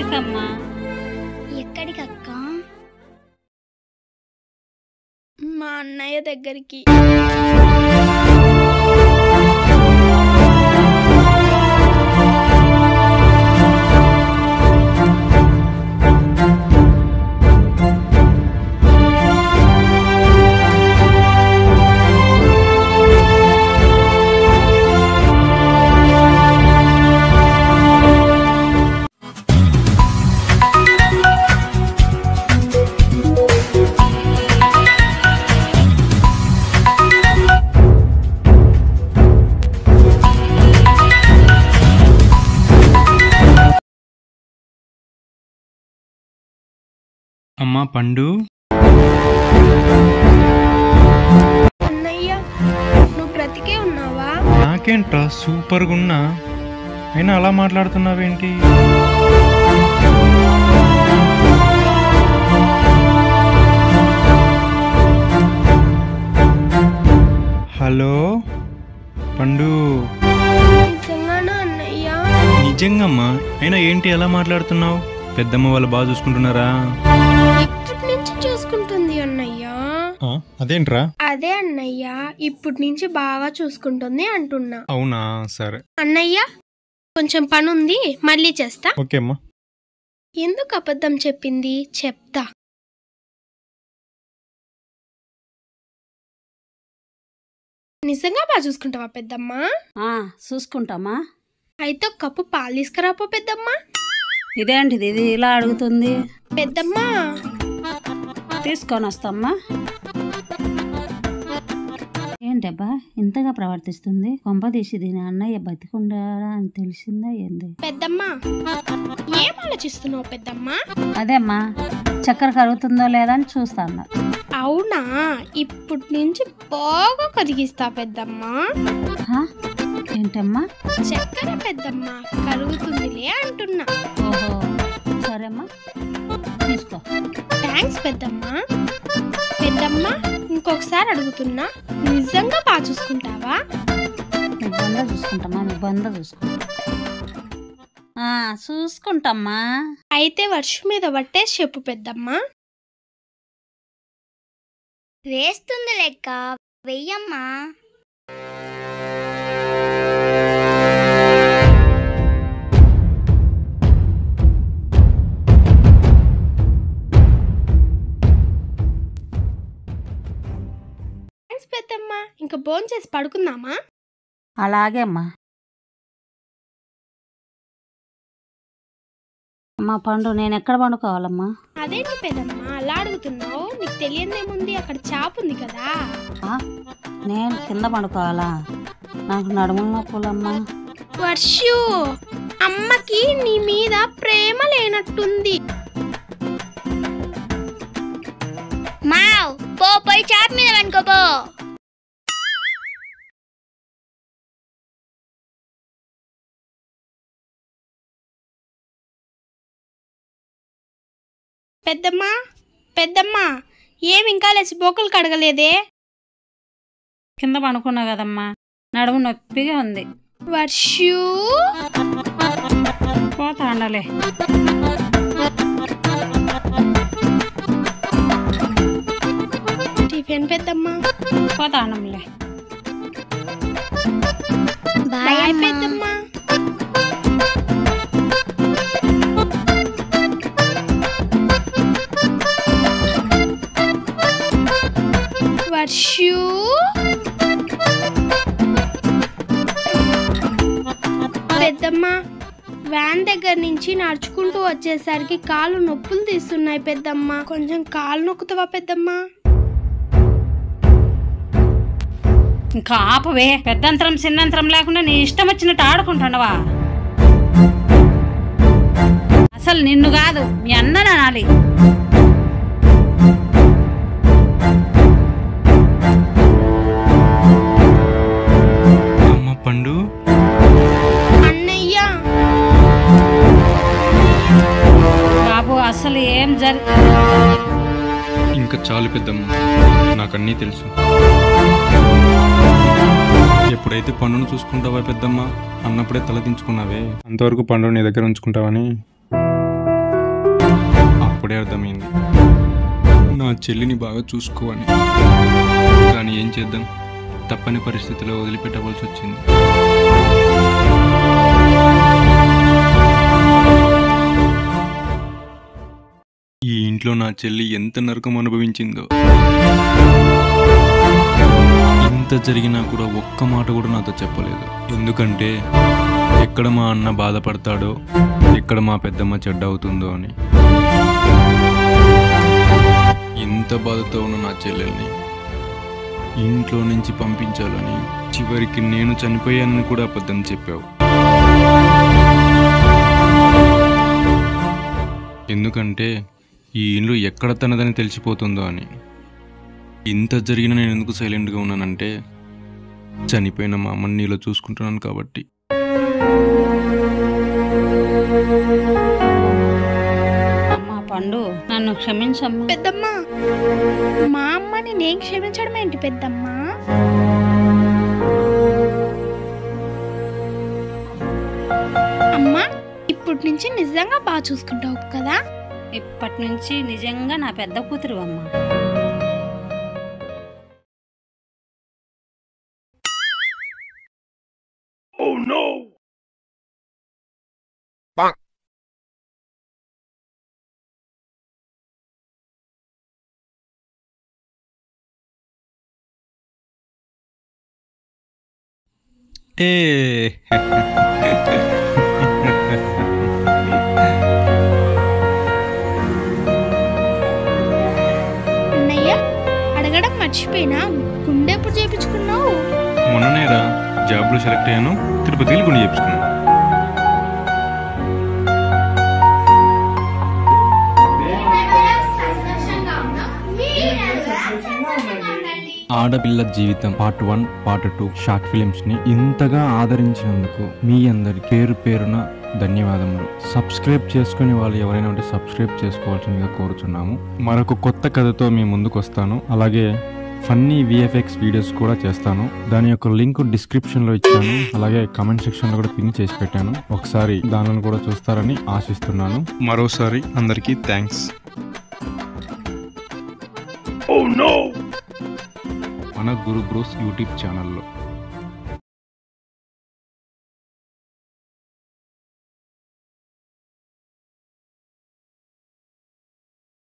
ఎక్కడికమ్మా ఎక్కడికి అక్క మా అన్నయ్య దగ్గరికి అమ్మా పండు అన్నయ్య నువ్వు బ్రతికే ఉన్నావా నాకేంట్రా సూపర్గా ఉన్నా అయినా అలా మాట్లాడుతున్నావేంటి హలో పండు నిజంగానా అన్నయ్య నిజంగమ్మా అయినా ఏంటి ఎలా మాట్లాడుతున్నావు పెద్దమ్మ వాళ్ళు బాగా చూసుకుంటున్నారా ఇప్పటి నుంచి చూసుకుంటుంది అన్నయ్య ఆ, అదేంట్రా అదే అన్నయ్య ఇప్పటి నుంచి బాగా చూసుకుంటుంది అంటున్నా అవునా సరే అన్నయ్య కొంచెం పని ఉంది మళ్ళీ చేస్తా ఓకే అమ్మా ఎందుకు అబద్ధం చెప్పింది చెప్తా నిజంగా బాగా చూసుకుంటావా పెద్దమ్మా ఆ, చూసుకుంటామా అయితే ఒక కప్పు పాలు తీసుకురాపో పెద్దమ్మా ఇదేంటిది ఇది ఇలా అడుగుతుంది పెద్దమ్మా తీసుకొని వస్తామ్మా ఏంటబ్బా ఇంతగా ప్రవర్తిస్తుంది కొంప తీసి దీని అన్నయ్య బతికుండారా అని తెలిసిందా ఏంది పెద్దమ్మా ఏం ఆలోచిస్తున్నావు పెద్దమ్మా అదేమ్మా చక్కెర కరుగుతుందో లేదా అని చూస్తాను అవునా ఇప్పటి నుంచి బాగా కరిగిస్తా పెద్దమ్మా హా? ఏంటమ్మా చక్కెర పెద్దమ్మా కరుగుతుందిలే అంటున్నా ఓహో సరేమ్మా తీసుకో థ్యాంక్స్ పెద్దమ్మా పెద్దమ్మా ఇంకొకసారి అడుగుతున్నా నిజంగా బాగా చూసుకుంటావా మీ బంద చూసుకుంటామా మీ బంద చూసుకుంటా ఆ, చూసుకుంటామ్మా అయితే వర్షం మీద పట్టేసి చెప్పు పెద్దమ్మా వేస్తుంది లెక్క వెయ్యమ్మా థ్యాంక్స్ పెద్దమ్మా ఇంకా భోంచేసి చేసి పడుకుందామా అలాగే అమ్మా అమ్మా పండు నేను ఎక్కడ పండుకోవాలమ్మా అదేంటి పెద్దమ్మా అలా అడుగుతున్నావు నీకు తెలియదేముంది అక్కడ చాప్ ఉంది కదా ఆ, నేను కింద పండుకోవాలా నాకు నడుము నొప్పులమ్మా వర్షు అమ్మకి నీ మీద ప్రేమ లేనట్టుంది మావ్ పో పోయి చాప్ మీద వెనుకో పో పెద్దమ్మా పెద్దమ్మా ఏం ఇంకా లేచి బోకలు కడగలేదే కింద పండుకున్నా కదమ్మా నడుము నొప్పిగా ఉంది వర్షు పోతా అండలే టిఫిన్ పెద్దమ్మా పోతా అండంలే బాయ్ బాయ్ అమ్మా. పెద్దమ్మా వర్షు పెద్దమ్మ వ్యాన్ దగ్గర నుంచి నడుచుకుంటూ వచ్చేసరికి కాళ్ళు నొప్పులు తీస్తున్నాయి పెద్దమ్మ కొంచెం కాలు నొక్కుతావా పెద్దమ్మ ఇంకా ఆపవే పెద్దంతరం చిన్నంతరం లేకుండా నీ ఇష్టం వచ్చినట్టు ఆడుకుంటున్నావా అసలు నిన్ను కాదు మీ అన్నని అనాలి అమ్మ పండు అన్నయ్య బాబు అసలు ఏం జరి ఇంకా చాలు పెద్దమ్మ నాకన్నీ తెలుసు ఎప్పుడైతే పండును చూసుకుంటావా పెద్దమ్మ అన్నప్పుడే తల దించుకున్నావే అంతవరకు పండు నీ దగ్గర ఉంచుకుంటావని అప్పుడే అర్థమైంది నా చెల్లిని బాగా చూసుకోవాలి కానీ ఏం చేద్దాం తప్పని పరిస్థితిలో వదిలిపెట్టవలసి వచ్చింది ఈ ఇంట్లో నా చెల్లి ఎంత నరకం అనుభవించిందో ఇంత జరిగినా కూడా ఒక్క మాట కూడా నాతో చెప్పలేదు ఎందుకంటే ఎక్కడ మా అన్న బాధపడతాడో ఎక్కడ మా పెద్దమ్మ చెడ్డ అవుతుందో అని ఇంత బాధతో ఉన్న నా చెల్లెల్ని ఇంట్లో నుంచి పంపించాలని చివరికి నేను చనిపోయానని కూడా అబద్ధం చెప్పావు ఎందుకంటే ఈ ఇల్లు ఎక్కడ తనదని తెలిసిపోతుందో అని ఇంత జరిగినా నేను ఎందుకు సైలెంట్గా ఉన్నానంటే చనిపోయిన మా అమ్మని నీలో చూసుకుంటున్నాను కాబట్టి అమ్మా పండు నన్ను క్షమించమ్మా పెద్దమ్మ మా అమ్మని నేను క్షమించడం ఏంటి పెద్దమ్మ అమ్మా ఇప్పటి నుంచి నిజంగా బాగా చూసుకుంటావు కదా ఇప్పటి నుంచి నిజంగా నా పెద్ద కూతురు అమ్మా ఏ అన్నయ్య అడగడం మర్చిపోయినా గుండె ఎప్పుడు చేపించుకున్నావు మొన్ననేరా జాబ్లో సెలెక్ట్ అయ్యాను తిరుపతికి వెళ్ళి గుండె చెప్పుకున్నాను ఆడపిల్ల జీవితం part one part two short films ని ఇంతగా ఆదరించినందుకు మీ అందరి పేరు పేరున ధన్యవాదములు సబ్స్క్రైబ్ చేసుకునే వాళ్ళు ఎవరైనా ఉంటే సబ్స్క్రైబ్ చేసుకోవాల్సిందిగా కోరుచున్నాము మరొక కొత్త కథతో మీ ముందుకు వస్తాను అలాగే ఫన్నీ విఎఫ్ఎక్స్ వీడియోస్ కూడా చేస్తాను దాని యొక్క లింక్ డిస్క్రిప్షన్ లో ఇచ్చాను అలాగే కమెంట్ సెక్షన్ లో కూడా పిన్ చేసి పెట్టాను ఒకసారి దానిని కూడా చూస్తారని ఆశిస్తున్నాను మరోసారి అందరికీ థ్యాంక్స్ మన గురు బ్రూస్ యూట్యూబ్ ఛానల్లో